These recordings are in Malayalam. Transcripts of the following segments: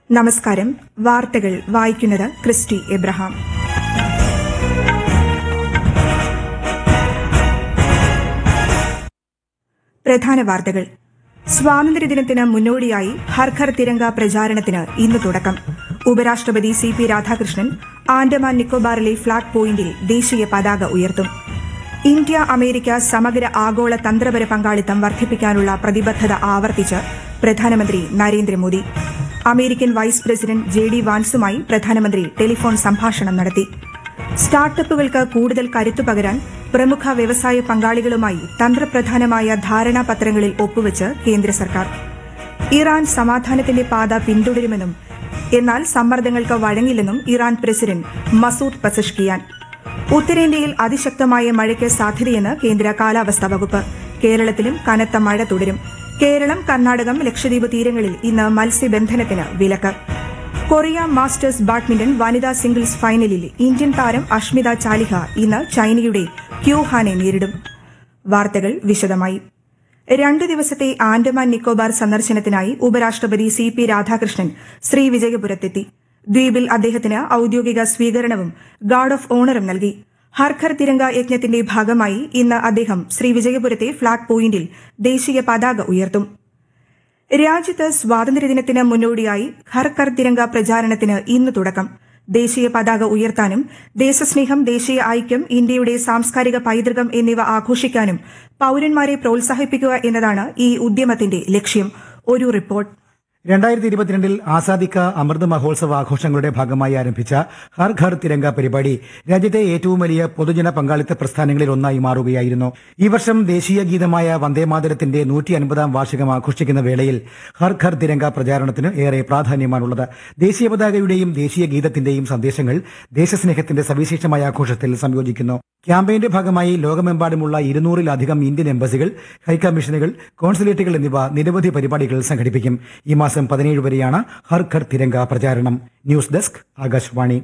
നമസ്കാരം വാർത്തകൾ വായിക്കുന്നത് ക്രിസ്റ്റി എബ്രഹാം പ്രധാന വാർത്തകൾ സ്വാതന്ത്ര്യദിനത്തിന് മുന്നോടിയായി ഹർ ഘർ തിരങ്ക പ്രചാരണത്തിന് ഇന്ന് തുടക്കം ഉപരാഷ്ട്രപതി സി പി രാധാകൃഷ്ണൻ ആൻഡമാൻ നിക്കോബാറിലെ ഫ്ളാഗ് പോയിന്റിൽ ദേശീയ പതാക ഉയർത്തും ഇന്ത്യ അമേരിക്ക സമഗ്ര ആഗോള തന്ത്രപര പങ്കാളിത്തം വർദ്ധിപ്പിക്കാനുള്ള പ്രതിബദ്ധത ആവർത്തിച്ച് പ്രധാനമന്ത്രി Narendra Modi American vice president J D വാൻസുമായി പ്രധാനമന്ത്രി ടെലിഫോൺ സംഭാഷണം നടത്തി സ്റ്റാർട്ടപ്പുകൾക്ക് കൂടുതൽ കരുത്തു പകരാൻ പ്രമുഖ വ്യവസായ പങ്കാളികളുമായി തന്ത്രപ്രധാനമായ ധാരണാപത്രങ്ങളിൽ ഒപ്പുവച്ച് കേന്ദ്ര സർക്കാർ ഇറാൻ സമാധാനത്തിന്റെ പാത പിന്തുടരുമെന്നും എന്നാൽ സമ്മർദ്ദങ്ങൾക്ക് വഴങ്ങില്ലെന്നും ഇറാൻ പ്രസിഡന്റ് മസൂദ് പസഷ്കിയാൻ ഉത്തരേന്ത്യയിൽ അതിശക്തമായ മഴയ്ക്ക് സാധ്യതയെന്ന് കേന്ദ്ര കാലാവസ്ഥാ വകുപ്പ് കേരളത്തിലും കനത്ത മഴ തുടരും കേരളം കർണാടകം ലക്ഷദ്വീപ് തീരങ്ങളിൽ ഇന്ന് മത്സ്യബന്ധനത്തിന് വിലക്ക് കൊറിയ മാസ്റ്റേഴ്സ് ബാഡ്മിന്റൺ വനിതാ സിംഗിൾസ് ഫൈനലിൽ ഇന്ത്യൻ താരം അഷ്മിത ചാലിഹ ഇന്ന് ചൈനയുടെ ക്യൂഹാനെ നേരിടും വാർത്തകൾ വിശദമായി രണ്ടു ദിവസത്തെ ആൻഡമാൻ നിക്കോബാർ സന്ദർശനത്തിനായി ഉപരാഷ്ട്രപതി സി പി രാധാകൃഷ്ണൻ ശ്രീവിജയപുരത്തെത്തി ദ്വീപിൽ അദ്ദേഹത്തിന് ഔദ്യോഗിക സ്വീകരണവും ഗാർഡ് ഓഫ് ഓണറും നൽകി ഹർഘർ തിരങ്ക യജ്ഞത്തിന്റെ ഭാഗമായി ഇന്ന് അദ്ദേഹം ശ്രീവിജയപുരത്തെ ഫ്ളാഗ് പോയിന്റിൽ ദേശീയ പതാക ഉയർത്തും രാജ്യത്ത് സ്വാതന്ത്ര്യദിനത്തിന് മുന്നോടിയായി ഹർ ഘർ തിരങ്ക പ്രചാരണത്തിന് ഇന്ന് തുടക്കം ദേശീയ പതാക ഉയർത്താനും ദേശസ്നേഹം ദേശീയ ഐക്യം ഇന്ത്യയുടെ സാംസ്കാരിക പൈതൃകം എന്നിവ ആഘോഷിക്കാനും പൌരന്മാരെ പ്രോത്സാഹിപ്പിക്കുക എന്നതാണ് ഈ ഉദ്യമത്തിന്റെ ലക്ഷ്യം ഒരു റിപ്പോർട്ട് രണ്ടായിരത്തി ഇരുപത്തിരണ്ടിൽ ആസാദി കാ അമൃത് മഹോത്സവ ആഘോഷങ്ങളുടെ ഭാഗമായി ആരംഭിച്ച ഹർ ഘർ തിരങ്ക പരിപാടി രാജ്യത്തെ ഏറ്റവും വലിയ പൊതുജന പങ്കാളിത്ത പ്രസ്ഥാനങ്ങളിൽ ഒന്നായി മാറുകയായിരുന്നു ഈ വർഷം ദേശീയ ഗീതമായ വന്ദേമാതരത്തിന്റെ നൂറ്റി അൻപതാം വാർഷികം ആഘോഷിക്കുന്ന വേളയിൽ ഹർ ഘർ തിരങ്ക പ്രചാരണത്തിന് ഏറെ പ്രാധാന്യമാണുള്ളത് ദേശീയ പതാകയുടെയും ദേശീയ ഗീതത്തിന്റെയും സന്ദേശങ്ങൾ ദേശസ്നേഹത്തിന്റെ സവിശേഷമായ ആഘോഷത്തിൽ സംയോജിക്കുന്നു ക്യാമ്പയിന്റെ ഭാഗമായി ലോകമെമ്പാടുമുള്ള ഇരുന്നൂറിലധികം ഇന്ത്യൻ എംബസികൾ ഹൈക്കമ്മീഷനുകൾ കോൺസുലേറ്റുകൾ എന്നിവ നിരവധി പരിപാടികൾ സംഘടിപ്പിക്കും ഈ മാസം പതിനേഴ് വരെയാണ് ഹർ ഘർ തിരങ്ക പ്രചാരണം ന്യൂസ് ഡെസ്ക് ആകാശവാണി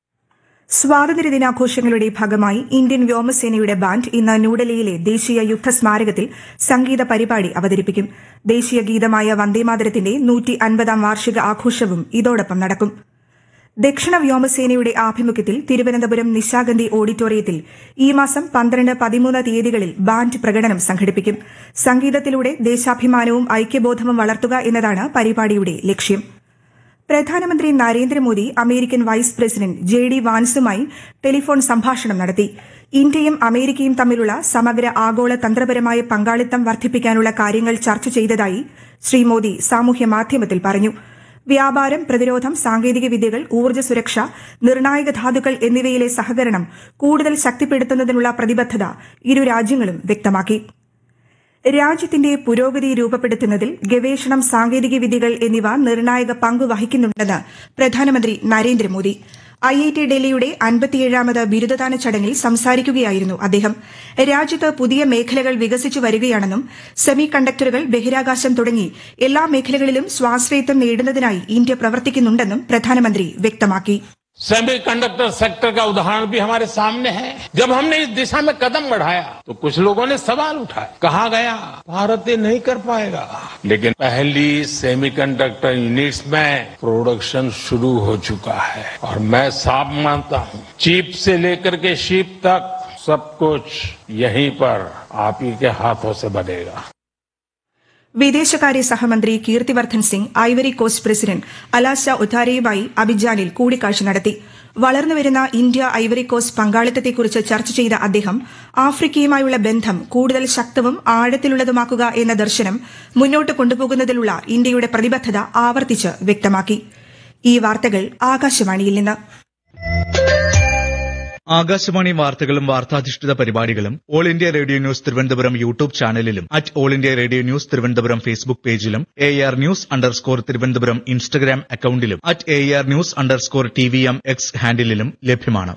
സ്വാതന്ത്ര്യദിനാഘോഷങ്ങളുടെ ഭാഗമായി ഇന്ത്യൻ വ്യോമസേനയുടെ ബാൻഡ് ഇന്ന് ന്യൂഡൽഹിയിലെ ദേശീയ യുദ്ധ സ്മാരകത്തിൽ സംഗീത പരിപാടി അവതരിപ്പിക്കും ദേശീയ ഗീതമായ വന്ദേമാതരത്തിന്റെ നൂറ്റി അൻപതാം വാർഷിക ആഘോഷവും ഇതോടൊപ്പം നടക്കും ദക്ഷിണ വ്യോമസേനയുടെ ആഭിമുഖ്യത്തിൽ തിരുവനന്തപുരം നിശാഗന്ധി ഓഡിറ്റോറിയത്തിൽ ഈ മാസം പന്ത്രണ്ട് പതിമൂന്ന് തീയതികളിൽ ബാൻഡ് പ്രകടനം സംഘടിപ്പിക്കും സംഗീതത്തിലൂടെ ദേശാഭിമാനവും ഐക്യബോധവും വളർത്തുക എന്നതാണ് പരിപാടിയുടെ ലക്ഷ്യം പ്രധാനമന്ത്രി Narendra Modi American vice president J D വാൻസുമായി ടെലിഫോൺ സംഭാഷണം നടത്തി ഇന്ത്യയും അമേരിക്കയും തമ്മിലുള്ള സമഗ്ര ആഗോള തന്ത്രപരമായ പങ്കാളിത്തം വർദ്ധിപ്പിക്കാനുള്ള കാര്യങ്ങൾ ചർച്ച ചെയ്തതായി ശ്രീ മോദി സാമൂഹ്യ മാധ്യമത്തിൽ പറഞ്ഞു വ്യാപാരം പ്രതിരോധം സാങ്കേതിക വിദ്യകൾ ഊർജ്ജ സുരക്ഷ നിർണായക ധാതുക്കൾ എന്നിവയിലെ സഹകരണം കൂടുതൽ ശക്തിപ്പെടുത്തുന്നതിനുള്ള പ്രതിബദ്ധത ഇരു രാജ്യങ്ങളും വ്യക്തമാക്കി രാജ്യത്തിന്റെ പുരോഗതി രൂപപ്പെടുത്തുന്നതിൽ ഗവേഷണം സാങ്കേതിക വിദ്യകൾ എന്നിവ നിർണായക പങ്ക് വഹിക്കുന്നുണ്ടെന്ന് പ്രധാനമന്ത്രി നരേന്ദ്രമോദി ഐ ഐ ടി ഡൽഹിയുടെ അൻപത്തിയേഴാമത് ബിരുദദാന ചടങ്ങിൽ സംസാരിക്കുകയായിരുന്നു അദ്ദേഹം രാജ്യത്ത് പുതിയ മേഖലകൾ വികസിച്ചു വരികയാണെന്നും സെമി കണ്ടക്ടറുകൾ ബഹിരാകാശം തുടങ്ങി എല്ലാ മേഖലകളിലും സ്വാശ്രയത്വം നേടുന്നതിനായി ഇന്ത്യ പ്രവർത്തിക്കുന്നുണ്ടെന്നും പ്രധാനമന്ത്രി വ്യക്തമാക്കി सेमीकंडक्टर सेक्टर का उदाहरण भी हमारे सामने है जब हमने इस दिशा में कदम बढ़ाया तो कुछ लोगों ने सवाल उठाया कहा गया भारत ये नहीं कर पाएगा लेकिन पहली सेमीकंडक्टर यूनिट्स में प्रोडक्शन शुरू हो चुका है और मैं साफ मानता हूं चिप से लेकर के शिप तक सब कुछ यहीं पर आप ही के हाथों से बनेगा വിദേശകാര്യ സഹമന്ത്രി Kirtivardhan Singh Ivory Coast president Alassane ഉത്താരയുമായി അബിജാനിൽ കൂടിക്കാഴ്ച നടത്തി വളർന്നുവരുന്ന ഇന്ത്യ ഐവറി കോസ്റ്റ് പങ്കാളിത്തത്തെക്കുറിച്ച് ചർച്ച ചെയ്ത അദ്ദേഹം ആഫ്രിക്കയുമായുള്ള ബന്ധം കൂടുതൽ ശക്തവും ആഴത്തിലുള്ളതുമാക്കുക എന്ന ദർശനം മുന്നോട്ട് കൊണ്ടുപോകുന്നതിലുള്ള ഇന്ത്യയുടെ പ്രതിബദ്ധത ആവർത്തിച്ച് വ്യക്തമാക്കി ഈ വാർത്തകൾ ആകാശവാണിയിൽ നിന്ന് ആകാശവാണി വാർത്തകളും വാർത്താധിഷ്ഠിത പരിപാടികളും All India Radio news Thiruvananthapuram YouTube ചാനലിലും at All India Radio news Thiruvananthapuram Facebook പേജിലും A R news underscore Thiruvananthapuram Instagram അക്കൌണ്ടിലും at A R news underscore T V M X ഹാൻഡിലും ലഭ്യമാണ്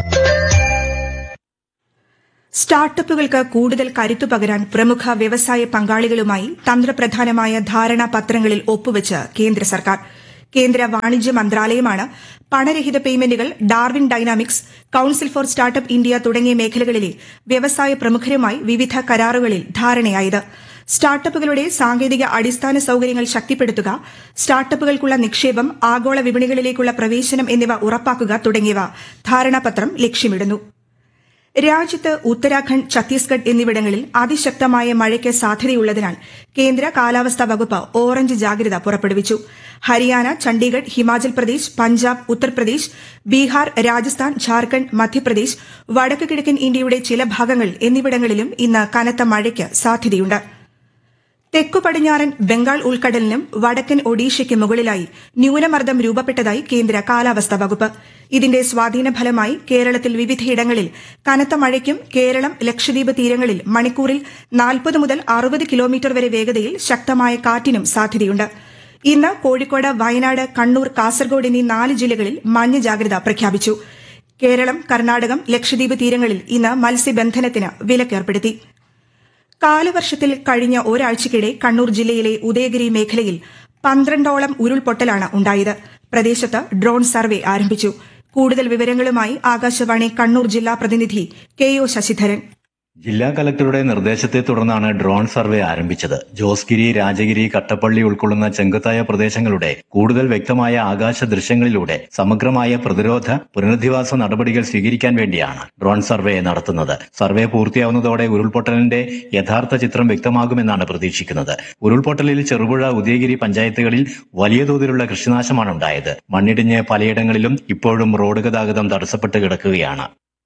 സ്റ്റാർട്ടപ്പുകൾക്ക് കൂടുതൽ കരുത്തു പകരാൻ പ്രമുഖ വ്യവസായ പങ്കാളികളുമായി തന്ത്രപ്രധാനമായ ധാരണാപത്രങ്ങളിൽ ഒപ്പുവച്ച് കേന്ദ്ര സർക്കാർ കേന്ദ്ര വാണിജ്യ മന്ത്രാലയമാണ് പണരഹിത പേയ്മെന്റുകൾ Darwin dynamics council for startup India തുടങ്ങിയ മേഖലകളിലെ വ്യവസായ പ്രമുഖരുമായി വിവിധ കരാറുകളിൽ ധാരണയായത് സ്റ്റാർട്ടപ്പുകളുടെ സാങ്കേതിക അടിസ്ഥാന സൌകര്യങ്ങൾ ശക്തിപ്പെടുത്തുക സ്റ്റാർട്ടപ്പുകൾക്കുള്ള നിക്ഷേപം ആഗോള വിപണികളിലേക്കുള്ള പ്രവേശനം എന്നിവ ഉറപ്പാക്കുക തുടങ്ങിയവ ധാരണാപത്രം ലക്ഷ്യമിടുന്നു രാജ്യത്ത് ഉത്തരാഖണ്ഡ് ഛത്തീസ്ഗഡ് എന്നിവിടങ്ങളിൽ അതിശക്തമായ മഴയ്ക്ക് സാധ്യതയുള്ളതിനാൽ കേന്ദ്ര കാലാവസ്ഥാ വകുപ്പ് ഓറഞ്ച് ജാഗ്രത പുറപ്പെടുവിച്ചു ഹരിയാന ചണ്ഡീഗഡ് ഹിമാചൽ പ്രദേശ് പഞ്ചാബ് ഉത്തർപ്രദേശ് ബീഹാർ രാജസ്ഥാൻ ഝാർഖണ്ഡ് മധ്യപ്രദേശ് വടക്ക് കിഴക്കൻ ഇന്ത്യയുടെ ചില ഭാഗങ്ങൾ എന്നിവിടങ്ങളിലും ഇന്ന് കനത്ത മഴയ്ക്ക് സാധ്യതയുണ്ട് തെക്കു പടിഞ്ഞാറൻ ബംഗാൾ ഉൾക്കടലിനും വടക്കൻ ഒഡീഷയ്ക്ക് മുകളിലായി ന്യൂനമർദ്ദം രൂപപ്പെട്ടതായി കേന്ദ്ര കാലാവസ്ഥാ വകുപ്പ് ഇതിന്റെ സ്വാധീന ഫലമായി കേരളത്തിൽ വിവിധയിടങ്ങളിൽ കനത്ത മഴയ്ക്കും കേരളം ലക്ഷദ്വീപ് തീരങ്ങളിൽ മണിക്കൂറിൽ നാൽപ്പത് മുതൽ അറുപത് കിലോമീറ്റർ വരെ വേഗതയിൽ ശക്തമായ കാറ്റിനും സാധ്യതയുണ്ട് ഇന്ന് കോഴിക്കോട് വയനാട് കണ്ണൂർ കാസർഗോഡ് എന്നീ നാല് ജില്ലകളിൽ മഞ്ഞ ജാഗ്രത പ്രഖ്യാപിച്ചു കേരളം കർണാടകം ലക്ഷദ്വീപ് തീരങ്ങളിൽ ഇന്ന് മത്സ്യബന്ധനത്തിന് വിലക്കേർപ്പെടുത്തി കാലവർഷത്തിൽ കഴിഞ്ഞ ഒരാഴ്ചയ്ക്കിടെ കണ്ണൂർ ജില്ലയിലെ ഉദയഗിരി മേഖലയിൽ പന്ത്രണ്ടോളം ഉരുൾപൊട്ടലാണ് ഉണ്ടായത് പ്രദേശത്ത് ഡ്രോൺ സർവേ ആരംഭിച്ചു കൂടുതൽ വിവരങ്ങളുമായി ആകാശവാണി കണ്ണൂർ ജില്ലാ പ്രതിനിധി കെ ഒ ശശിധരൻ ജില്ലാ കലക്ടറുടെ നിർദ്ദേശത്തെ തുടർന്നാണ് ഡ്രോൺ സർവേ ആരംഭിച്ചത് ജോസ്ഗിരി രാജഗിരി കട്ടപ്പള്ളി ഉൾക്കൊള്ളുന്ന ചെങ്കുത്തായ പ്രദേശങ്ങളുടെ കൂടുതൽ വ്യക്തമായ ആകാശ ദൃശ്യങ്ങളിലൂടെ സമഗ്രമായ പ്രതിരോധ പുനരധിവാസ നടപടികൾ സ്വീകരിക്കാൻ വേണ്ടിയാണ് ഡ്രോൺ സർവേ നടത്തുന്നത് സർവേ പൂർത്തിയാവുന്നതോടെ ഉരുൾപൊട്ടലിന്റെ യഥാർത്ഥ ചിത്രം വ്യക്തമാകുമെന്നാണ് പ്രതീക്ഷിക്കുന്നത് ഉരുൾപൊട്ടലിൽ ചെറുപുഴ ഉദയഗിരി പഞ്ചായത്തുകളിൽ വലിയ തോതിലുള്ള കൃഷിനാശമാണ് ഉണ്ടായത് മണ്ണിടിഞ്ഞ് പലയിടങ്ങളിലും ഇപ്പോഴും റോഡ് ഗതാഗതം തടസ്സപ്പെട്ട് കിടക്കുകയാണ്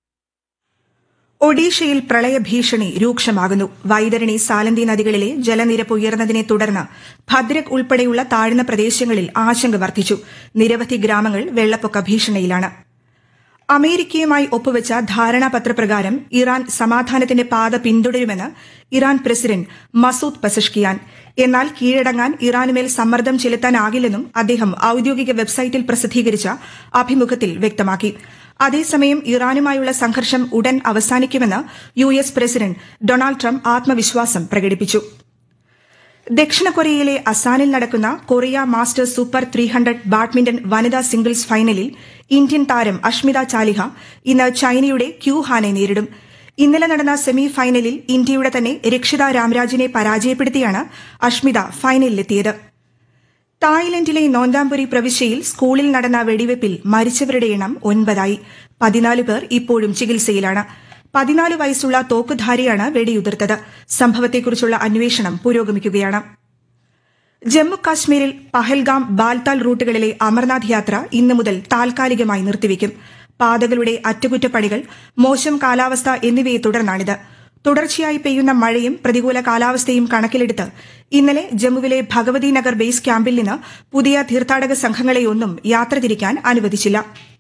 ഒഡീഷയിൽ പ്രളയഭീഷണി രൂക്ഷമാകുന്നു വൈതരണി സാലന്തി നദികളിലെ ജലനിരപ്പ് ഉയർന്നതിനെ തുടർന്ന് ഭദ്രക് ഉൾപ്പെടെയുള്ള താഴ്ന്ന പ്രദേശങ്ങളിൽ ആശങ്ക വർദ്ധിച്ചു നിരവധി ഗ്രാമങ്ങൾ വെള്ളപ്പൊക്ക ഭീഷണിയിലാണ് അമേരിക്കയുമായി ഒപ്പുവെച്ച ധാരണാപത്രപ്രകാരം ഇറാൻ സമാധാനത്തിന്റെ പാത പിന്തുടരുമെന്ന് ഇറാൻ പ്രസിഡന്റ് മസൂദ് പസഷ്കിയാൻ എന്നാൽ കീഴടങ്ങാൻ ഇറാനുമേൽ സമ്മർദ്ദം ചെലുത്താനാകില്ലെന്നും അദ്ദേഹം ഔദ്യോഗിക വെബ്സൈറ്റിൽ പ്രസിദ്ധീകരിച്ച അഭിമുഖത്തിൽ വ്യക്തമാക്കി അതേസമയം ഇറാനുമായുള്ള സംഘർഷം ഉടൻ അവസാനിക്കുമെന്ന് U S president Donald Trump ആത്മവിശ്വാസം പ്രകടിപ്പിച്ചു ദക്ഷിണ കൊറിയയിലെ അസാനിൽ നടക്കുന്ന Korea masters super three hundred badminton വനിതാ സിംഗിൾസ് ഫൈനലിൽ ഇന്ത്യൻ താരം അഷ്മിത ചാലിഹ ഇന്ന് ചൈനയുടെ ക്യൂ ഹാനെ നേരിടും ഇന്നലെ നടന്ന സെമി ഫൈനലിൽ ഇന്ത്യയുടെ തന്നെ രക്ഷിത രാംരാജിനെ പരാജയപ്പെടുത്തിയാണ് അഷ്മിത ഫൈനലിലെത്തിയത് തായ്ലൻഡിലെ നോന്താംപുരി പ്രവിശ്യയിൽ സ്കൂളിൽ നടന്ന വെടിവെപ്പിൽ മരിച്ചവരുടെ എണ്ണം ഒൻപതായി പതിനാല് പേർ ഇപ്പോഴും ചികിത്സയിലാണ് പതിനാല് വയസ്സുള്ള തോക്കുധാരിയാണ് വെടിയുതിർത്തത് സംഭവത്തെക്കുറിച്ചുള്ള അന്വേഷണം പുരോഗമിക്കുകയാണ് ജമ്മു കാശ്മീരിൽ പഹൽഗാം ബാൽതാൽ റൂട്ടുകളിലെ അമർനാഥ് യാത്ര ഇന്നു മുതൽ താൽക്കാലികമായി നിർത്തിവെക്കും പാതകളുടെ അറ്റകുറ്റപ്പണികൾ മോശം കാലാവസ്ഥ എന്നിവയെ തുടർന്നാണിത് തുടർച്ചയായി പെയ്യുന്ന മഴയും പ്രതികൂല കാലാവസ്ഥയും കണക്കിലെടുത്ത് ഇന്നലെ ജമ്മുവിലെ ഭഗവതി നഗർ ബേസ് ക്യാമ്പിൽ നിന്ന് പുതിയ തീർത്ഥാടക സംഘങ്ങളെയൊന്നും യാത്ര തിരിക്കാൻ അനുവദിച്ചില്ല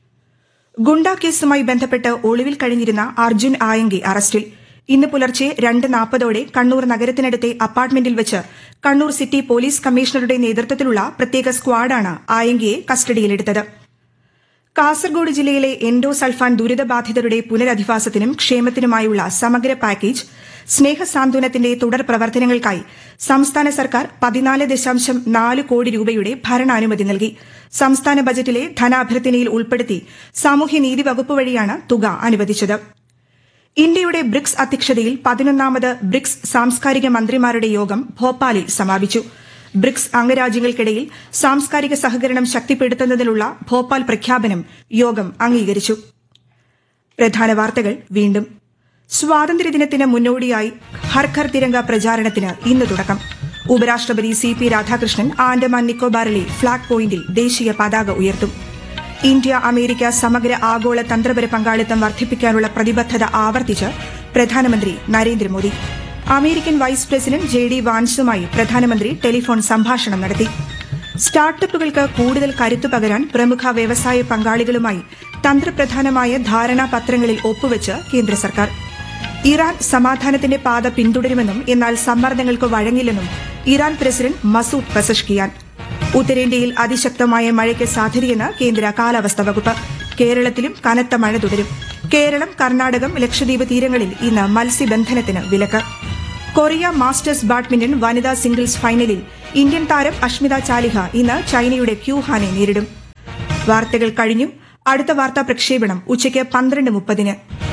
ഗുണ്ട കേസുമായി ബന്ധപ്പെട്ട് ഒളിവിൽ കഴിഞ്ഞിരുന്ന അർജുൻ ആയങ്കി അറസ്റ്റിൽ ഇന്ന് പുലർച്ചെ രണ്ട് നാൽപ്പതോടെ കണ്ണൂർ നഗരത്തിനടുത്തെ അപ്പാർട്ട്മെന്റിൽ വെച്ച് കണ്ണൂർ സിറ്റി പോലീസ് കമ്മീഷണറുടെ നേതൃത്വത്തിലുള്ള പ്രത്യേക സ്ക്വാഡാണ് ആയങ്കിയെ കസ്റ്റഡിയിലെടുത്തത് കാസർഗോഡ് ജില്ലയിലെ എൻഡോസൾഫാൻ ദുരിതബാധിതരുടെ പുനരധിവാസത്തിനും ക്ഷേമത്തിനുമായുള്ള സമഗ്ര പാക്കേജ് സ്നേഹസാന്ത്വനത്തിന്റെ തുടർ പ്രവർത്തനങ്ങൾക്കായി സംസ്ഥാന സർക്കാർ പതിനാല് ദശാംശം നാല് കോടി രൂപയുടെ ഭരണാനുമതി നൽകി സംസ്ഥാന ബജറ്റിലെ ധനാഭ്യർത്ഥനയിൽ ഉൾപ്പെടുത്തി സാമൂഹ്യനീതി വകുപ്പ് വഴിയാണ് തുക അനുവദിച്ചത് ഇന്ത്യയുടെ ബ്രിക്സ് അധ്യക്ഷതയിൽ പതിനൊന്നാമത് ബ്രിക്സ് സാംസ്കാരിക മന്ത്രിമാരുടെ യോഗം ഭോപ്പാലിൽ സമാപിച്ചു ബ്രിക്സ് അംഗരാജ്യങ്ങൾക്കിടയിൽ സാംസ്കാരിക സഹകരണം ശക്തിപ്പെടുത്തുന്നതിനുള്ള ഭോപ്പാൽ പ്രഖ്യാപനം യോഗം അംഗീകരിച്ചു പ്രധാന വാർത്തകൾ വീണ്ടും സ്വാതന്ത്ര്യദിനത്തിന് മുന്നോടിയായി ഹർ ഘർ തിരങ്ക പ്രചാരണത്തിന് ഇന്ന് തുടക്കം ഉപരാഷ്ട്രപതി സി പി രാധാകൃഷ്ണൻ ആൻഡമാൻ നിക്കോബാറിലെ ഫ്ളാഗ് പോയിന്റിൽ ദേശീയ പതാക ഉയർത്തും ഇന്ത്യ അമേരിക്ക സമഗ്ര ആഗോള തന്ത്രപര പങ്കാളിത്തം വർദ്ധിപ്പിക്കാനുള്ള പ്രതിബദ്ധത ആവർത്തിച്ച് പ്രധാനമന്ത്രി Narendra Modi American vice president J D വാൻസുമായി പ്രധാനമന്ത്രി ടെലിഫോൺ സംഭാഷണം നടത്തി സ്റ്റാർട്ടപ്പുകൾക്ക് കൂടുതൽ കരുത്തു പകരാൻ പ്രമുഖ വ്യവസായ പങ്കാളികളുമായി തന്ത്രപ്രധാനമായ ധാരണാപത്രങ്ങളിൽ ഒപ്പുവെച്ച് കേന്ദ്ര സർക്കാർ ഇറാൻ സമാധാനത്തിന്റെ പാത പിന്തുടരുമെന്നും എന്നാൽ സമ്മർദ്ദങ്ങൾക്ക് വഴങ്ങില്ലെന്നും ഇറാൻ പ്രസിഡന്റ് മസൂദ് പസഷ്കിയാൻ ഉത്തരേന്ത്യയിൽ അതിശക്തമായ മഴയ്ക്ക് സാധ്യതയെന്ന് കേന്ദ്ര കാലാവസ്ഥാ വകുപ്പ് കേരളത്തിലും കനത്ത മഴ തുടരും കേരളം കർണാടകം ലക്ഷദ്വീപ് തീരങ്ങളിൽ ഇന്ന് മത്സ്യബന്ധനത്തിന് വിലക്ക് കൊറിയ മാസ്റ്റേഴ്സ് ബാഡ്മിന്റൺ വനിതാ സിംഗിൾസ് ഫൈനലിൽ ഇന്ത്യൻ താരം അഷ്മിത ചാലിഹ ഇന്ന് ചൈനയുടെ ക്യൂഹാനെ നേരിടും വാർത്തകൾ കഴിഞ്ഞു അടുത്ത വാർത്താ പ്രക്ഷേപണം ഉച്ചയ്ക്ക് പന്ത്രണ്ട് മുപ്പതിന്